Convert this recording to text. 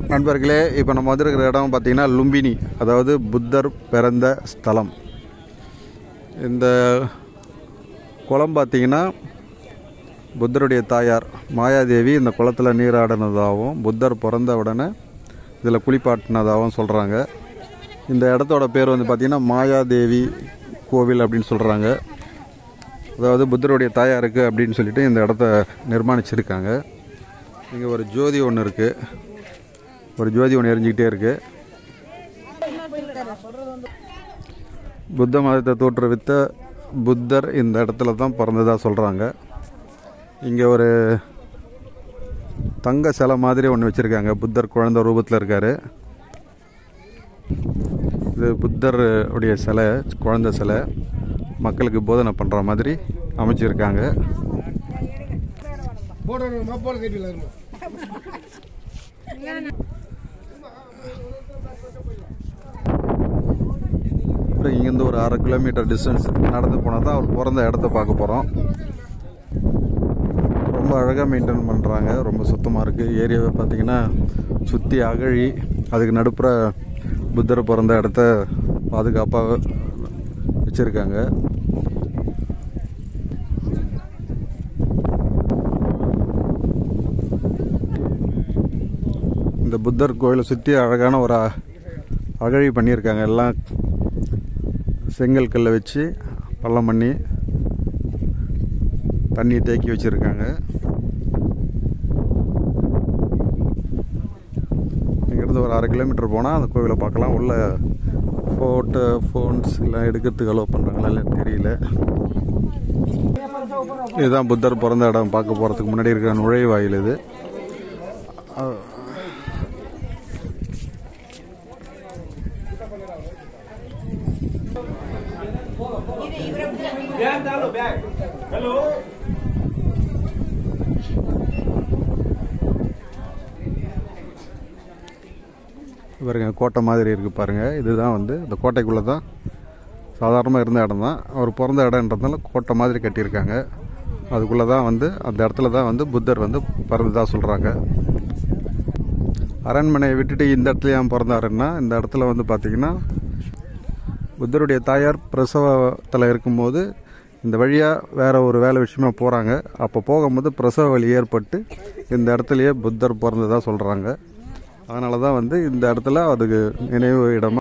நண்பர்களே இப்போ நம்ம வந்திருக்கிற இடம் பார்த்தீங்கன்னா லும்பினி அதாவது புத்தர் பிறந்த ஸ்தலம் இந்த குளம் பார்த்தீங்கன்னா புத்தருடைய தாயார் மாயாதேவி இந்த குளத்தில் நீராடினதாகவும் புத்தர் பிறந்த உடனே இதில் குளிப்பாட்டினதாகவும் சொல்கிறாங்க இந்த இடத்தோட பேர் வந்து பார்த்திங்கன்னா மாயாதேவி கோவில் அப்படின்னு சொல்கிறாங்க அதாவது புத்தருடைய தாயாருக்கு அப்படின்னு சொல்லிட்டு இந்த இடத்த நிர்மாணிச்சிருக்காங்க இங்கே ஒரு ஜோதி ஒன்று இருக்குது ஒரு ஜோதி ஒன்று எரிஞ்சிக்கிட்டே இருக்குது புத்த மதத்தை தோற்றுவித்த புத்தர் இந்த இடத்துல தான் பிறந்ததாக சொல்கிறாங்க இங்கே ஒரு தங்க சிலை மாதிரி ஒன்று வச்சுருக்காங்க புத்தர் குழந்தை ரூபத்தில் இருக்கார் இது புத்தர் உடைய சிலை குழந்தை சிலை மக்களுக்கு போதனை பண்ணுற மாதிரி அமைச்சிருக்காங்க போடுறோம் போல கேட்டில இருமா அப்புறம் இங்கேருந்து ஒரு அரை கிலோமீட்டர் டிஸ்டன்ஸ் நடந்து போனால் தான் அவர் பிறந்த இடத்த பார்க்க போகிறோம் ரொம்ப அழகாக மெயின்டைன் பண்ணுறாங்க ரொம்ப சுத்தமாக இருக்குது ஏரியாவை பார்த்தீங்கன்னா சுற்றி அகழி அதுக்கு நடுப்புற புத்தர் பிறந்த இடத்த பாதுகாப்பாக வச்சுருக்காங்க இந்த புத்தர் கோயிலை சுற்றி அழகான ஒரு அ- அகழி பண்ணியிருக்காங்க எல்லாம் செங்கல் கல்லை வச்சு பள்ளம் பண்ணி தண்ணி தேக்கி வச்சுருக்காங்க இங்கேருந்து ஒரு அரை கிலோமீட்டர் போனால் அந்த கோவிலை பார்க்கலாம் உள்ள ஃபோட்டோ ஃபோன்ஸ் எல்லாம் எடுக்கிறதுக்கு அலோவ் பண்ணுறாங்களா இல்லை தெரியல இதுதான் புத்தர் பிறந்த இடம் பார்க்க போகிறதுக்கு முன்னாடி இருக்கிற நுழைவாயில் இது அஹ், பாருங்க கோட்டை மாதிரி இருக்குது பாருங்கள் இதுதான் வந்து இந்த கோட்டைக்குள்ளே தான் சாதாரணமாக இருந்த இடம் தான் அவர் பிறந்த இடம்ன்றதுனால கோட்டை மாதிரி கட்டியிருக்காங்க அதுக்குள்ளே தான் வந்து அந்த இடத்துல தான் வந்து புத்தர் வந்து பிறந்ததாக சொல்கிறாங்க அரண்மனையை விட்டுட்டு இந்த இடத்துல ஏன் பிறந்தாருன்னா இந்த இடத்துல வந்து பார்த்திங்கன்னா புத்தருடைய தாயார் பிரசவத்தில் இருக்கும்போது இந்த வழியாக வேற ஒரு வேலை விஷயமா போகிறாங்க அப்போ போகும்போது பிரசவ வலி ஏற்பட்டு இந்த இடத்துலையே புத்தர் பிறந்ததாக சொல்கிறாங்க அதனால தான் வந்து இந்த இடத்துல அதுக்கு நினைவு இடமா